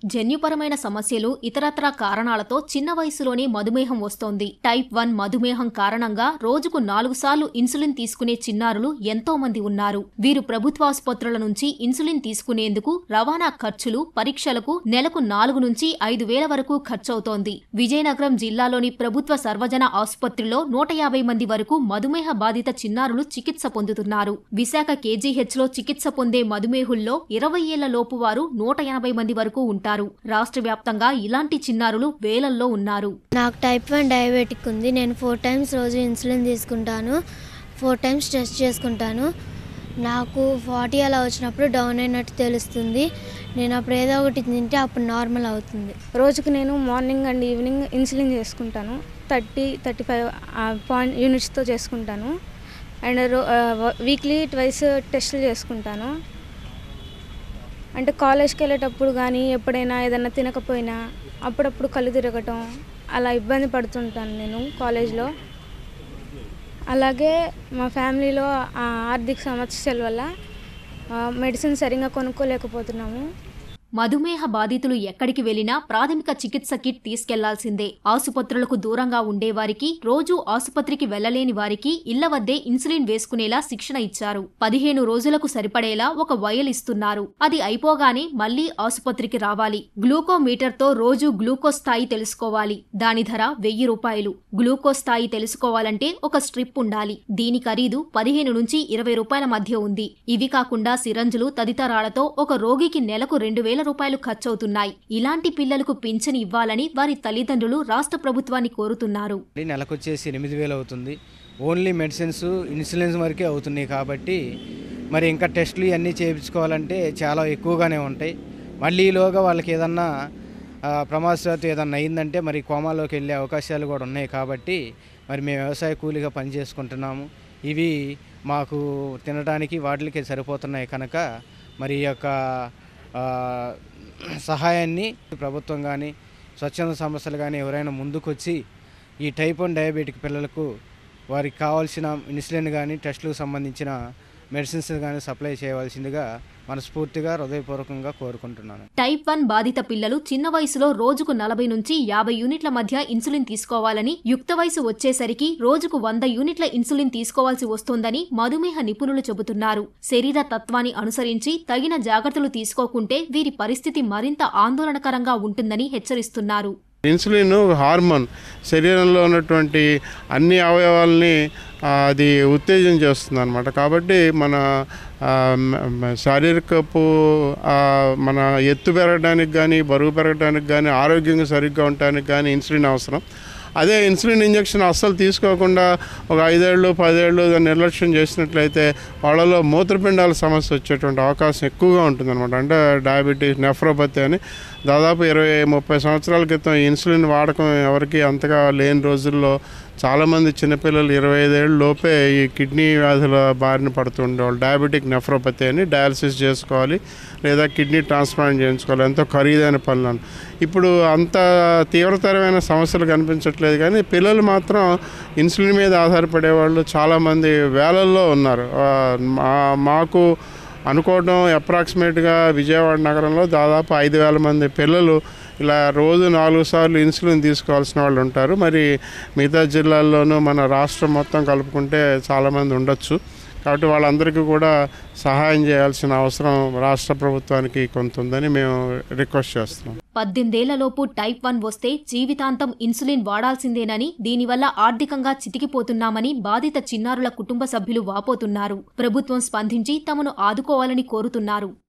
జన్యుపరమైన సమస్యలు ఇతరత్రా కారణాలతో చిన్న వయసులోనే మధుమేహం వస్తోంది టైప్ వన్ మధుమేహం కారణంగా రోజుకు నాలుగు సార్లు ఇన్సులిన్ తీసుకునే చిన్నారులు ఎంతో మంది ఉన్నారు వీరు ప్రభుత్వాసుపత్రుల నుంచి ఇన్సులిన్ తీసుకునేందుకు రవాణా ఖర్చులు పరీక్షలకు నెలకు నాలుగు నుంచి ఐదు వేల వరకు ఖర్చవుతోంది విజయనగరం జిల్లాలోని ప్రభుత్వ సర్వజన ఆసుపత్రిలో నూట యాభై మంది వరకు మధుమేహ బాధిత చిన్నారులు చికిత్స పొందుతున్నారు విశాఖ కేజీహెచ్లో చికిత్స పొందే మధుమేహుల్లో ఇరవై ఏళ్ల లోపు వారు నూట ఎనభై మంది వరకు ఉంటారు రాష్ట్ర వ్యాప్తంగా ఇలాంటి చిన్నారులు వేలల్లో ఉన్నారు నాకు టైప్ వన్ డయాబెటిక్ ఉంది నేను ఫోర్ టైమ్స్ రోజు ఇన్సులిన్ తీసుకుంటాను ఫోర్ టైమ్స్ టెస్ట్ చేసుకుంటాను నాకు ఫార్టీ అలా వచ్చినప్పుడు డౌన్ అయినట్టు తెలుస్తుంది నేను అప్పుడు ఏదో ఒకటి తింటే అప్పుడు నార్మల్ అవుతుంది రోజుకు నేను మార్నింగ్ అండ్ ఈవినింగ్ ఇన్సులిన్ చేసుకుంటాను థర్టీ థర్టీ ఫైవ్ పాయింట్ యూనిట్స్తో చేసుకుంటాను అండ్ రో వీక్లీ ట్వైస్ టెస్టులు చేసుకుంటాను అంటే కాలేజ్కి వెళ్ళేటప్పుడు కానీ ఎప్పుడైనా ఏదైనా తినకపోయినా అప్పుడప్పుడు కళ్ళు తిరగటం అలా ఇబ్బంది పడుతుంటాను నేను కాలేజ్లో అలాగే మా ఫ్యామిలీలో ఆ ఆర్థిక సమస్యల వల్ల మెడిసిన్ సరిగా కొనుక్కోలేకపోతున్నాము మధుమేహ బాధితులు ఎక్కడికి వెళ్లినా ప్రాథమిక చికిత్స కిట్ తీసుకెళ్లాల్సిందే ఆసుపత్రులకు దూరంగా ఉండేవారికి రోజూ ఆసుపత్రికి వెళ్లలేని వారికి ఇళ్ల వద్దే ఇన్సులిన్ వేసుకునేలా శిక్షణ ఇచ్చారు పదిహేను రోజులకు సరిపడేలా ఒక వయల్ ఇస్తున్నారు అది అయిపోగానే మళ్లీ ఆసుపత్రికి రావాలి గ్లూకోమీటర్తో రోజు గ్లూకోజ్ స్థాయి తెలుసుకోవాలి దాని ధర వెయ్యి రూపాయలు గ్లూకోజ్ స్థాయి తెలుసుకోవాలంటే ఒక స్ట్రిప్ ఉండాలి దీని ఖరీదు పదిహేను నుంచి ఇరవై రూపాయల మధ్య ఉంది ఇవి కాకుండా సిరంజులు తదితరాలతో ఒక రోగికి నెలకు రెండు వేల రూపాయలు ఖర్చవుతున్నాయి ఇలాంటి పిల్లలకు పింఛను ఇవ్వాలని వారి తల్లిదండ్రులు రాష్ట్ర ప్రభుత్వాన్ని కోరుతున్నారు నెలకు వచ్చేసి ఎనిమిది వేలు అవుతుంది ఓన్లీ మెడిసిన్స్ ఇన్సులిన్స్ వరకే అవుతున్నాయి కాబట్టి మరి ఇంకా టెస్టులు ఇవన్నీ చేయించుకోవాలంటే చాలా ఎక్కువగానే ఉంటాయి మళ్ళీ ఈలోగా వాళ్ళకి ఏదన్నా ఆ, ప్రమాదశాత్తు ఏదన్నా అయిందంటే మరి కోమాలోకి వెళ్ళే అవకాశాలు కూడా ఉన్నాయి కాబట్టి మరి మేము వ్యవసాయ కూలీగా పనిచేసుకుంటున్నాము ఇవి మాకు తినడానికి వాటికి సరిపోతున్నాయి కనుక మరి ఈ యొక్క ఆ, సహాయాన్ని ప్రభుత్వం కానీ స్వచ్ఛంద సంస్థలు కానీ ఎవరైనా ముందుకొచ్చి ఈ టైప్ వన్ డయాబెటిక్ పిల్లలకు వారికి కావాల్సిన ఇన్సులిన్ కానీ టెస్టులకు సంబంధించిన మెడిసిన్స్ కానీ సప్లై చేయవలసిందిగా మనస్ఫూర్తిగా హృదయపూర్వకంగా కోరుకుంటున్నాను టైప్ వన్ బాధిత పిల్లలు చిన్న వయసులో రోజుకు నలభై నుంచి యాభై యూనిట్ల మధ్య ఇన్సులిన్ తీసుకోవాలని యుక్త వయసు వచ్చేసరికి రోజుకు వంద యూనిట్ల ఇన్సులిన్ తీసుకోవాల్సి వస్తోందని మధుమేహ నిపుణులు చెబుతున్నారు శరీర తత్వాన్ని అనుసరించి తగిన జాగ్రత్తలు తీసుకోకుంటే వీరి పరిస్థితి మరింత ఆందోళనకరంగా ఉంటుందని హెచ్చరిస్తున్నారు ఇన్సులిన్ హార్మోన్ శరీరంలో ఉన్నటువంటి అన్ని అవయవాల్ని ఆ, అది ఉత్తేజం చేస్తుంది అనమాట కాబట్టి మన ఆ, మ- మ- శారీరకపు ఆ, మన ఎత్తు పెరగడానికి కానీ బరువు పెరగడానికి కానీ ఆరోగ్యంగా సరిగ్గా ఉండటానికి కానీ ఇన్సులిన్ అవసరం అదే ఇన్సులిన్ ఇంజెక్షన్ అస్సలు తీసుకోకుండా ఒక ఐదేళ్ళు పదేళ్ళు దాన్ని నిర్లక్ష్యం చేసినట్లయితే వాళ్ళలో మూత్రపిండాల సమస్య వచ్చేటువంటి అవకాశం ఎక్కువగా ఉంటుందన్నమాట అంటే డయాబెటీస్ నెఫ్రోపతి అని దాదాపు ఇరవై ముప్పై సంవత్సరాల క్రితం ఇన్సులిన్ వాడకం ఎవరికి అంతగా లేని రోజుల్లో చాలామంది చిన్నపిల్లలు ఇరవై ఐదేళ్ళ లోపే ఈ కిడ్నీ వ్యాధుల బారిన పడుతుండేవాళ్ళు డయాబెటిక్ నెఫ్రోపతి అని డయాలసిస్ చేసుకోవాలి లేదా కిడ్నీ ట్రాన్స్ప్లాంట్ చేయించుకోవాలి ఎంతో ఖరీదైన పనులను ఇప్పుడు అంత తీవ్రతరమైన సమస్యలు కనిపించట్లేదు కానీ పిల్లలు మాత్రం ఇన్సులిన్ మీద ఆధారపడే వాళ్ళు చాలామంది వేలల్లో ఉన్నారు ఆ, మా- మాకు అనుకోవడం అప్రాక్సిమేట్గా విజయవాడ నగరంలో దాదాపు ఐదు వేల మంది పిల్లలు ఇలా రోజు నాలుగు సార్లు ఇన్సులిన్ తీసుకోవాల్సిన వాళ్ళు ఉంటారు మరి మిగతా జిల్లాల్లోనూ మన రాష్ట్రం మొత్తం కలుపుకుంటే చాలామంది ఉండొచ్చు కాబట్టి వాళ్ళందరికీ కూడా సహాయం చేయాల్సిన అవసరం రాష్ట్ర ప్రభుత్వానికి కొంత ఉందని మేము రిక్వెస్ట్ చేస్తున్నాం పద్దెనిమిదేళ్లలోపు టైప్ వన్ వస్తే జీవితాంతం ఇన్సులిన్ వాడాల్సిందేనని దీనివల్ల ఆర్థికంగా చితికిపోతున్నామని బాధిత చిన్నారుల కుటుంబ సభ్యులు వాపోతున్నారు ప్రభుత్వం స్పందించి తమను ఆదుకోవాలని కోరుతున్నారు